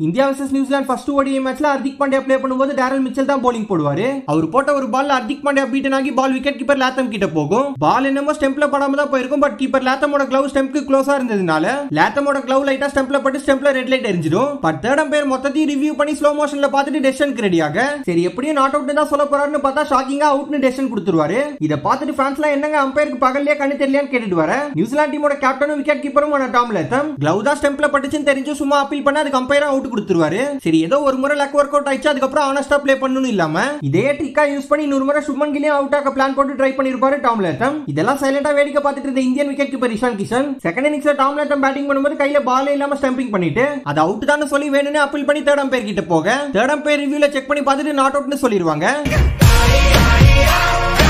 India versus New Zealand first ODI மேட்ச்ல Hardik Pandya play பண்ணும்போது Daryl Mitchell தான் bowling போடுவாரு அவர் போட்ட ஒரு பால் ஹர்திக் பாண்டியா பீட்டன் ஆகி பால் விக்கெட் கீப்பர் லாத்தம் கிட்ட போகும் பால் என்னமோ ஸ்டெம்ப்ல படாம தான் போயிருக்கும் பட் கீப்பர் லாத்தமோட கிளவ் ஸ்டெம்ப்க்கு க்ளோஸா இருந்ததுனால லாத்தமோட கிளவ் லைட்டா ஸ்டெம்ப்ல பட்டு ஸ்டெம்ப்ல ரெட் லைட் எரிஞ்சிடும் பட் தேர்ட் பேர் மொத்தத்தையும் ரிவ்யூ பண்ணி ஸ்லோ மோஷன்ல பார்த்துட்டு டெசிஷனுக்கு ரெடியாக சரி எப்படியும் நாட் அவுட் தான் சொல்ல போறாருன்னு பார்த்தா ஷாக்கிங்கா அவுட்னு டெசிஷன் கொடுத்துருவாரு இதை பார்த்துட்டு பிரான்ஸ்ல என்னங்க அம்பையருக்கு பகல்லையே கண்ணு தெரியலையான்னு கேட்டுட்டு வர நியூசிலாந்து டீமோட கேப்டனும் விக்கெட் கீப்பரும் டாம் லேத்தம் கிளவ் தான் ஸ்டெம்ப்ல பட்டுச்சுன்னு தெரிஞ்சு சும்மா அப்பீல் பண்ண அதுக்கு அம்பையர் அவுட் கொடுத்துருவாரு சரி ஏதோ ஒரு முறை லக் ஒர்க் அவுட் ஆயிடுச்சு அதுக்கப்புறம் ஆனஸ்டா ப்ளே பண்ணணும் இல்லாம இதே ட்ரிக்கா யூஸ் பண்ணி இன்னொரு முறை சுமன் கிலியும் அவுட் ஆக பிளான் போட்டு ட்ரை பண்ணிருப்பாரு டாம் லேத்தம் இதெல்லாம் சைலண்டா வேடிக்கை பார்த்துட்டு இருந்த Indian wicket keeper Ishan Kishan second இன்னிங்ஸ்ல டாம் லேத்தம் பேட்டிங் பண்ணும்போது கையில பாலே இல்லாம ஸ்டம்பிங் பண்ணிட்டு அது அவுட் தான் சொல்லி வேணும்னு அப்பீல் பண்ணி தேர்ட் அம்பையர் கிட்ட போக தேர்ட் அம்பையர் ரிவ்யூல செக் பண்ணி பார்த்துட்டு நாட் அவுட்னு சொல்லிடுவாங்க